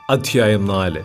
അധ്യായം നാല്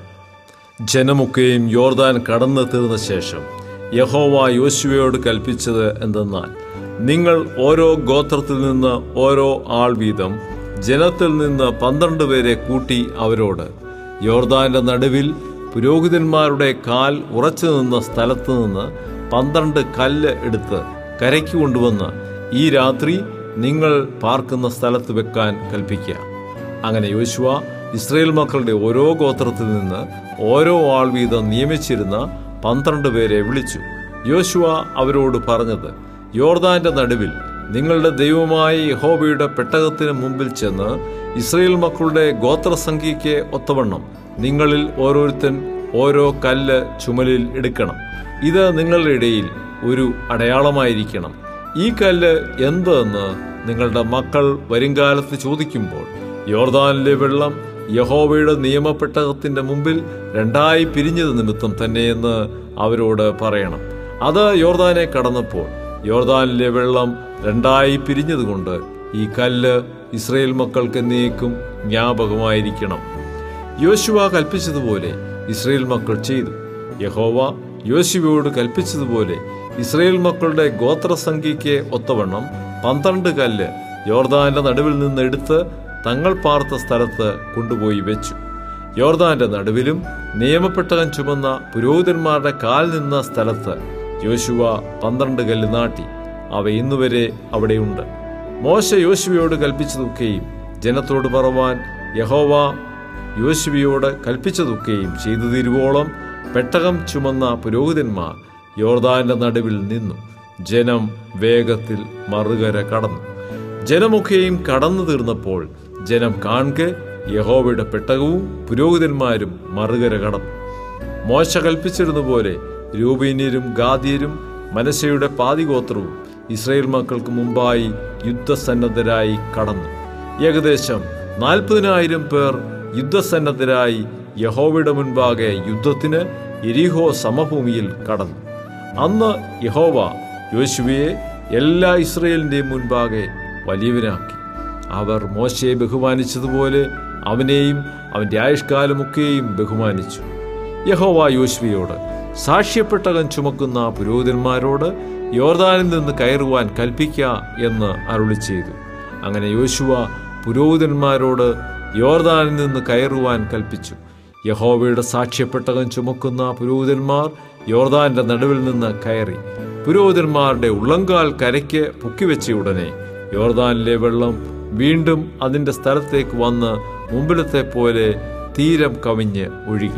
ജനമൊക്കെയും യോർദാൻ കടന്നു തീർന്ന ശേഷം യഹോവ യോശുവയോട് കൽപ്പിച്ചത് എന്തെന്നാൽ നിങ്ങൾ ഓരോ ഗോത്രത്തിൽ നിന്ന് ഓരോ ആൾ വീതം ജനത്തിൽ നിന്ന് പന്ത്രണ്ട് പേരെ കൂട്ടി അവരോട് യോർദാന്റെ നടുവിൽ പുരോഹിതന്മാരുടെ കാൽ ഉറച്ചു നിന്ന സ്ഥലത്ത് നിന്ന് പന്ത്രണ്ട് കല്ല് എടുത്ത് കരയ്ക്ക് കൊണ്ടുവന്ന് ഈ രാത്രി നിങ്ങൾ പാർക്കുന്ന സ്ഥലത്ത് വെക്കാൻ കൽപ്പിക്കുക അങ്ങനെ യോശുവ ഇസ്രയേൽ മക്കളുടെ ഓരോ ഗോത്രത്തിൽ നിന്ന് ഓരോ ആൾ വീതം നിയമിച്ചിരുന്ന പന്ത്രണ്ട് പേരെ വിളിച്ചു യോശുവ അവരോട് പറഞ്ഞത് യോർദാന്റെ നടുവിൽ നിങ്ങളുടെ ദൈവമായ യഹോബയുടെ പെട്ടകത്തിന് മുമ്പിൽ ചെന്ന് ഇസ്രയേൽ മക്കളുടെ ഗോത്രസംഖ്യയ്ക്ക് ഒത്തവണ്ണം നിങ്ങളിൽ ഓരോരുത്തൻ ഓരോ കല്ല് ചുമലിൽ എടുക്കണം ഇത് നിങ്ങളുടെ ഇടയിൽ ഒരു അടയാളമായിരിക്കണം ഈ കല്ല് എന്തെന്ന് നിങ്ങളുടെ മക്കൾ വരുംകാലത്ത് ചോദിക്കുമ്പോൾ യോർദാനിലെ വെള്ളം യഹോവയുടെ നിയമപ്പെട്ടകത്തിന്റെ മുമ്പിൽ രണ്ടായി പിരിഞ്ഞത് നിമിത്തം തന്നെയെന്ന് അവരോട് പറയണം അത് യോർദാനെ കടന്നപ്പോൾ യോർദാനിലെ വെള്ളം രണ്ടായി പിരിഞ്ഞതുകൊണ്ട് ഈ കല്ല് ഇസ്രയേൽ മക്കൾക്ക് എന്നേക്കും ജ്ഞാപകമായിരിക്കണം യോശുവ കൽപ്പിച്ചതുപോലെ ഇസ്രയേൽ മക്കൾ ചെയ്തു യഹോവ യോശുവയോട് കൽപ്പിച്ചതുപോലെ ഇസ്രയേൽ മക്കളുടെ ഗോത്രസംഖ്യയ്ക്ക് ഒത്തവണ്ണം പന്ത്രണ്ട് കല്ല് യോർദാന്റെ നടുവിൽ നിന്ന് എടുത്ത് തങ്ങൾ പാർത്ത സ്ഥലത്ത് കൊണ്ടുപോയി വെച്ചു യോർദാന്റെ നടുവിലും നിയമപ്പെട്ടകൻ ചുമന്ന പുരോഹിതന്മാരുടെ കാൽ നിന്ന സ്ഥലത്ത് യോശുവ പന്ത്രണ്ട് കല്ല് നാട്ടി അവ ഇന്നുവരെ അവിടെയുണ്ട് മോശ യോശുവയോട് കൽപ്പിച്ചതൊക്കെയും ജനത്തോട് പറവാൻ യഹോവ യോശുവയോട് കൽപ്പിച്ചതൊക്കെയും ചെയ്തു തീരുവോളം പെട്ടകം ചുമന്ന പുരോഹിതന്മാർ യോർദാന്റെ നടുവിൽ നിന്നു ജനം വേഗത്തിൽ മറുകര കടന്നു ജനമൊക്കെയും കടന്നു തീർന്നപ്പോൾ ജനം കാൺകെ യഹോവയുടെ പെട്ടകവും പുരോഹിതന്മാരും മറുകര കടന്നു മോശ കൽപ്പിച്ചിരുന്നപോലെ രൂപീന്യരും ഗാദ്യരും മനശയുടെ പാതിഗോത്രവും ഇസ്രയേൽ മക്കൾക്ക് മുമ്പായി യുദ്ധസന്നദ്ധരായി കടന്നു ഏകദേശം നാൽപ്പതിനായിരം പേർ യുദ്ധസന്നദ്ധരായി യഹോവയുടെ മുൻപാകെ യുദ്ധത്തിന് എരിഹോ സമഭൂമിയിൽ കടന്നു അന്ന് യഹോവ യോശുവയെ എല്ലാ ഇസ്രയേലിന്റെയും മുൻപാകെ വലിയവനാക്കി അവർ മോശയെ ബഹുമാനിച്ചതുപോലെ അവനെയും അവന്റെ ആയുഷ്കാലമൊക്കെയും ബഹുമാനിച്ചു യഹോവ യോശുവയോട് സാക്ഷ്യപ്പെട്ടകൻ ചുമക്കുന്ന പുരോഹിതന്മാരോട് യോർദാനിൽ നിന്ന് കയറുവാൻ കൽപ്പിക്ക എന്ന് അരുളി ചെയ്തു അങ്ങനെ യോശുവ പുരോഹിതന്മാരോട് യോർദാനിൽ നിന്ന് കയറുവാൻ കൽപ്പിച്ചു യഹോവയുടെ സാക്ഷ്യപ്പെട്ടകൻ ചുമക്കുന്ന പുരോഹിതന്മാർ യോർദാന്റെ നടുവിൽ നിന്ന് കയറി പുരോഹിതന്മാരുടെ ഉള്ളങ്കാൽ കരയ്ക്ക് പൊക്കിവെച്ച ഉടനെ യോർദാനിലെ വെള്ളം വീണ്ടും അതിന്റെ സ്ഥലത്തേക്ക് വന്ന് മുമ്പിലത്തെ പോലെ തീരം കവിഞ്ഞ് ഒഴുകി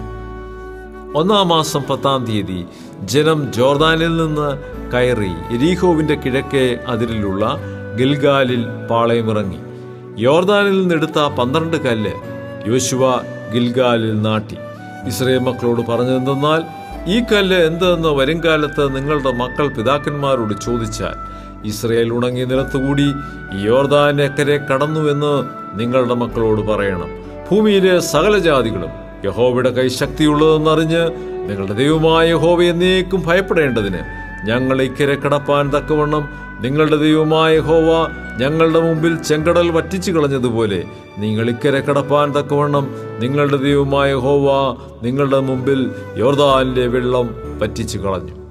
ഒന്നാം മാസം പത്താം തീയതി ജനം ജോർദാനിൽ നിന്ന് കയറി എരീഹോവിന്റെ കിഴക്കേ അതിരിലുള്ള ഗിൽഗാലിൽ പാളയമിറങ്ങി യോർദാനിൽ നിന്നെടുത്ത പന്ത്രണ്ട് കല്ല് യോശുവ ഗിൽഗാലിൽ നാട്ടി ഇസ്രയേൽ മക്കളോട് പറഞ്ഞതെന്തെന്നാൽ ഈ കല്ല് എന്തെന്ന് വരുംകാലത്ത് നിങ്ങളുടെ മക്കൾ പിതാക്കന്മാരോട് ചോദിച്ചാൽ ഇസ്രയേൽ ഉണങ്ങിയ നിലത്തുകൂടി ഈ യോർദാൻ എക്കരെ കടന്നു എന്ന് നിങ്ങളുടെ മക്കളോട് പറയണം ഭൂമിയിലെ സകല ജാതികളും യഹോവയുടെ കൈ ശക്തിയുള്ളതെന്നറിഞ്ഞ് നിങ്ങളുടെ ദൈവമായ യഹോവ എന്നേക്കും ഭയപ്പെടേണ്ടതിന് ഞങ്ങൾ ഇക്കരെ കടപ്പാൻ തക്കവണ്ണം നിങ്ങളുടെ ദൈവമായ യഹോവ ഞങ്ങളുടെ മുമ്പിൽ ചെങ്കടൽ വറ്റിച്ചു കളഞ്ഞതുപോലെ നിങ്ങൾ ഇക്കരെ കടപ്പാൻ തക്കവണ്ണം നിങ്ങളുടെ ദൈവമായ യഹോവ നിങ്ങളുടെ മുമ്പിൽ യോർദാനിലെ വെള്ളം വറ്റിച്ചു കളഞ്ഞു